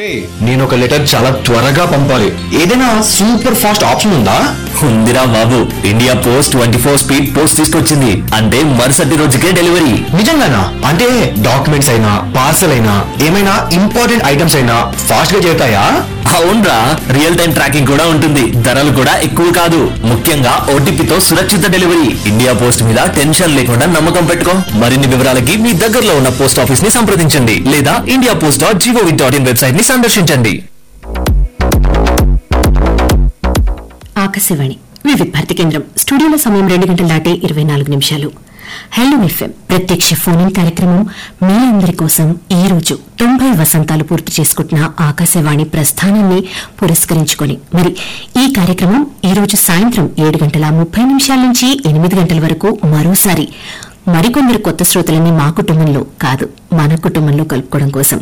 నేను ఒక లెటర్ చాలా త్వరగా పంపాలి ఏదైనా సూపర్ ఫాస్ట్ ఆప్షన్ ఉందా ఉందిరా బాబు India post twenty four speed post తీసుకొచ్చింది అంటే మరుసటి రోజుకే డెలివరీ నిజంగానా అంటే డాక్యుమెంట్స్ అయినా పార్సల్ అయినా ఏమైనా ఇంపార్టెంట్ ఐటమ్స్ అయినా ఫాస్ట్ గా చేరుతాయా అవునరా రియల్ టైం ట్రాకింగ్ కూడా ఉంటుంది ధరలు కూడా ఎక్కువ కాదు ముఖ్యంగా ఓటీపీతో సురక్షిత డెలివరీ ఇండియా పోస్ట్ మీద టెన్షన్ లేకుండా నమ్మకం పెట్టుకో మరిన్ని వివరాలకి మీ దగ్గరలో ఉన్న పోస్ట్ ఆఫీస్ ని సంప్రదించండి లేదా India post dot G O V dot in website ని సందర్శించండి ఆకాశవాణి వివిధ భారతి కేంద్రం స్టూడియోలో సమయం రెండు గంటల దాటి ఇరవై నాలుగు నిమిషాలు హలో ఎఫ్ఎం ప్రత్యక్ష ఫోన్ ఇన్ కార్యక్రమం మీ అందరి కోసం ఈ రోజు తొంభై వసంతాలు పూర్తి చేసుకుంటున్న ఆకాశవాణి ప్రస్థానాన్ని పురస్కరించుకొని మరి ఈ కార్యక్రమం ఈ రోజు సాయంత్రం ఏడు గంటల ముప్పై నిమిషాల నుంచి ఎనిమిది గంటల వరకు మరోసారి మరికొందరు కొత్త శ్రోతలని మా కుటుంబంలో కాదు మన కుటుంబంలో కలుపుకోవడం కోసం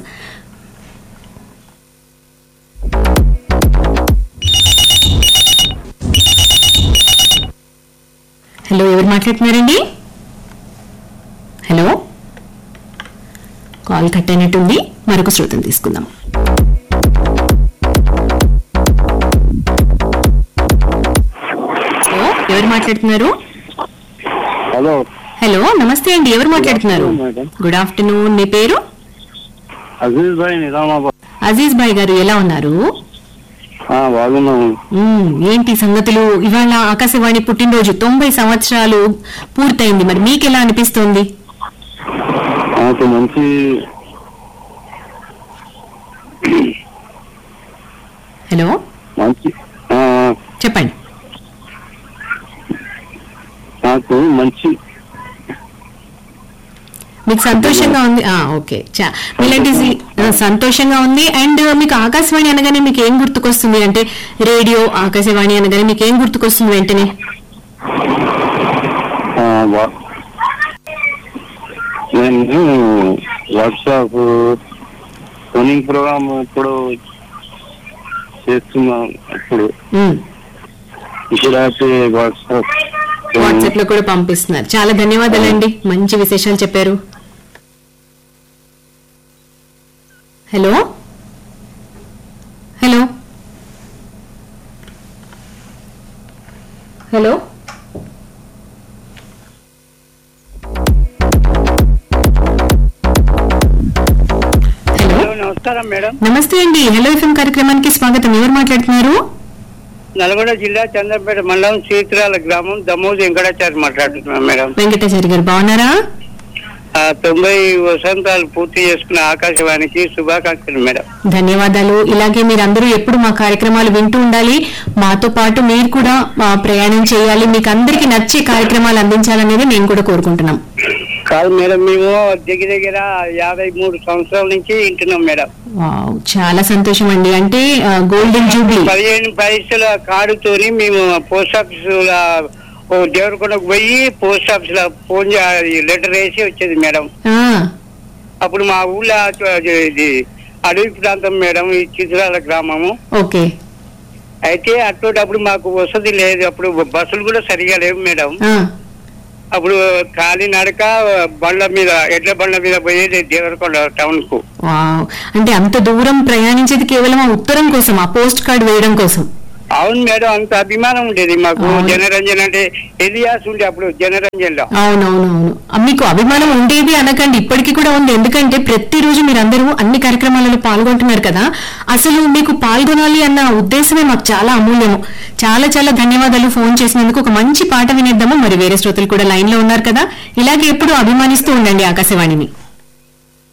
హలో ఎవరు మాట్లాడుతున్నారండి హలో కాల్ కట్ అయినట్టుంది మరొక శ్రోతను తీసుకుందాం హలో ఎవరు మాట్లాడుతున్నారు హలో హలో నమస్తే అండి ఎవరు మాట్లాడుతున్నారు afternoon, madam. గుడ్ ఆఫ్టర్నూన్ మీ పేరు అజీజ్ భాయ్ నిజామాబాద్ అజీజ్ భాయ్ గారు ఎలా ఉన్నారు ఆ, బాగున్నాము మ్మ్, ఏంటి సంగతులు ఇవాళ ఆకాశవాణి పుట్టినరోజు తొంభై సంవత్సరాలు పూర్తయింది మరి మీకు ఎలా అనిపిస్తోంది నాకు మంచి హలో మంచి ఆ, చెప్పండి నాకు మంచి మీకు సంతోషంగా ఉంది ఆ, ఓకే చా మీలాంటి సి- ఆ, సంతోషంగా ఉంది అండ్ మీకు ఆకాశవాణి అనగానే మీకు ఏం గుర్తుకొస్తుంది అంటే రేడియో ఆకాశవాణి అనగానే మీకు ఏం గుర్తుకొస్తుంది వెంటనే ఆ, వా- నేను వాట్సాప్ ఫోనింగ్ ప్రోగ్రామ్ ఇప్పుడు చేస్తున్నాను ఇప్పుడు మ్మ్. ఇప్పుడు అయితే వాట్సాప్ వాట్సాప్ లో కూడా పంపిస్తున్నారు చాలా ధన్యవాదాలండి మంచి విశేషాలు చెప్పారు హలో హలో హలో హలో నమస్కారం మేడం నమస్తే అండి హలో ఎఫ్ఎం కార్యక్రమానికి స్వాగతం ఎవరు మాట్లాడుతున్నారు నల్గొండ జిల్లా చంద్రపేట మండలం సీతురాల గ్రామం దమోజ్ వెంకటాచారి మాట్లాడుతున్నాం మేడం వెంకటాచారి గారు బాగున్నారా ఆ, తొంభై వసంతాలు పూర్తి చేసుకున్న ఆకాశవాణికి శుభాకాంక్షలు మేడం ధన్యవాదాలు ఇలాగే మీరందరూ ఎప్పుడు మా కార్యక్రమాలు వింటూ ఉండాలి మాతో పాటు మీరు కూడా ఆ, ప్రయాణం చేయాలి మీకు అందరికీ నచ్చే కార్యక్రమాలు అందించాలనేది మేము కూడా కోరుకుంటున్నాం కాదు మేడం మేము దగ్గర దగ్గర యాభై మూడు సంవత్సరాల నుంచి వింటున్నాం మేడం వావ్, చాలా సంతోషం అండి అంటే ఆ, గోల్డెన్ జూబ్లీ పదిహేను పైసల కార్డుతోని మేము పోస్ట్ ఆఫీస్ ఓ దేవరకొండకు పోయి పోస్ట్ ఆఫీస్ లో ఫోన్ చే- లెటర్ వేసి వచ్చేది మేడం ఆ, అప్పుడు మా ఊళ్ళో ఇది అడవి ప్రాంతం మేడం ఈ చిత్రాల గ్రామము ఓకే అయితే అప్పుడు మాకు వసతి లేదు అప్పుడు బస్సులు కూడా సరిగా లేవు మేడం ఆ, అప్పుడు ఖాళీ నడక బండ్ల మీద ఎడ్ల బండ్ల మీద పోయేది దేవరకొండ టౌన్ కు వావ్. అంటే అంత దూరం ప్రయాణించేది కేవలం ఆ ఉత్తరం కోసం ఆ పోస్ట్ కార్డ్ వేయడం కోసం అవును మేడం అంత అభిమానం ఉండేది మాకు అవును. జనరంజన్ అంటే ఎలియాస్ ఉండే అప్పుడు జనరంజన్ లో అవునవునవును మీకు అభిమానం ఉండేది అనకండి ఇప్పటికీ కూడా ఉంది ఎందుకంటే ప్రతిరోజు మీరందరూ అన్ని కార్యక్రమాలలో పాల్గొంటున్నారు కదా అసలు మీకు పాల్గొనాలి అన్న ఉద్దేశమే మాకు చాలా అమూల్యము చాలా చాలా ధన్యవాదాలు ఫోన్ చేసినందుకు ఒక మంచి పాట వినేద్దాము మరి వేరే శ్రోతలు కూడా లైన్ లో ఉన్నారు కదా ఇలాగే ఎప్పుడు అభిమానిస్తూ ఉండండి ఆకాశవాణిని